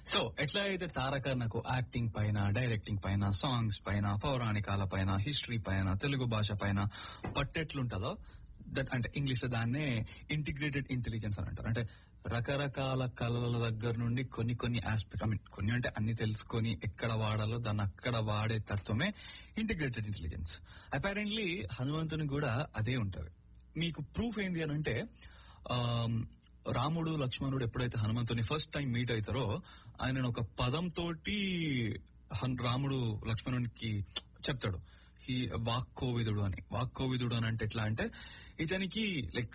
so ఎట్లా అయితే తారక నాకు యాక్టింగ్ పైన డైరెక్టింగ్ పైన సాంగ్స్ పైన పౌరాణికాల పైన హిస్టరీ పైన తెలుగు భాష పైన పట్టెట్లుంటుందో దట్ అంటే ఇంగ్లీష్ లో దాన్నే ఇంటిగ్రేటెడ్ ఇంటెలిజెన్స్ అని అంటారు అంటే రకరకాల కళల దగ్గర నుండి కొన్ని కొన్ని ఆస్పెక్ట్ ఐ మీన్ కొన్ని అంటే అన్ని తెలుసుకొని ఎక్కడ వాడాలో దాన్ని అక్కడ వాడే తత్వమే ఇంటిగ్రేటెడ్ ఇంటెలిజెన్స్ అపారెంట్లీ హనుమంతుని కూడా అదే ఉంటది మీకు ప్రూఫ్ ఏంది అని అంటే ఆమ్, రాముడు లక్ష్మణుడు ఎప్పుడైతే హనుమంతుని ఫస్ట్ టైం మీట్ అవుతారో ఆయన ఒక పదం తోటి హన్- రాముడు లక్ష్మణునికి చెప్తాడు ఈ వాక్కోవిదుడు అని వాక్కోవిదుడు అని అంటే ఎట్లా అంటే ఇతనికి లైక్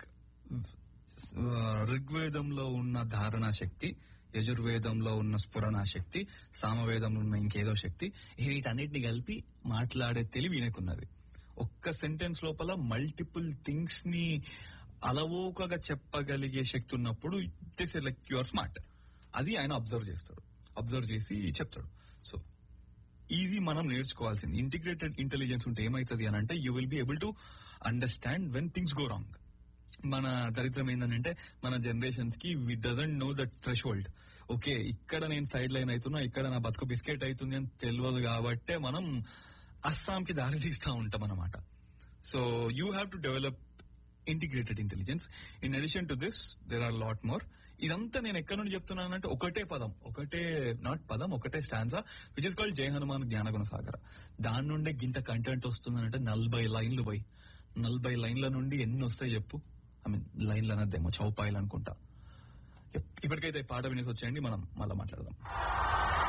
ఋగ్వేదంలో ఉన్న ధారణా శక్తి యజుర్వేదంలో ఉన్న స్ఫురణ శక్తి సామవేదంలో ఉన్న ఇంకేదో శక్తి వీటన్నిటిని కలిపి మాట్లాడే తెలివి ఈయనకున్నది ఒక్క సెంటెన్స్ లోపల మల్టిపుల్ థింగ్స్ ని అలవోకగా చెప్పగలిగే శక్తి ఉన్నప్పుడు this like you are smart అది ఆయన అబ్జర్వ్ చేస్తాడు అబ్జర్వ్ చేసి చెప్తాడు సో ఇది మనం నేర్చుకోవాల్సింది ఇంటిగ్రేటెడ్ ఇంటెలిజెన్స్ ఉంటే ఏమైతుంది అని అంటే you will be able to understand when things go wrong మన దరిద్రం ఏంటంటే మన జనరేషన్స్ కి we doesn't know that threshold okay ఇక్కడ నేను సైడ్ లైన్ అవుతున్నా ఇక్కడ నా బతుకు బిస్కెట్ అవుతుంది అని తెలియదు కాబట్టే మనం అస్సాంకి దారి తీస్తా ఉంటాం అన్నమాట so you have to develop integrated intelligence in addition to this there are lot more ఇదంతా నేను ఎక్కడి నుండి చెప్తున్నానంటే ఒకటే పదం ఒకటే నాట్ పదం ఒకటే stanza which is called Jaya Hanuman జ్ఞానగుణ సాగర దాని నుండే గింత కంటెంట్ వస్తుందంటే నలభై లైన్లు పోయి నలభై లైన్ల నుండి ఎన్ని వస్తాయి చెప్పు ఐ మీన్ లైన్లు అనద్దేమో చౌపాయిలు అనుకుంటా ఇప్పటికైతే ఈ పాట వినేసి వచ్చేయండి మనం మళ్ళీ మాట్లాడదాం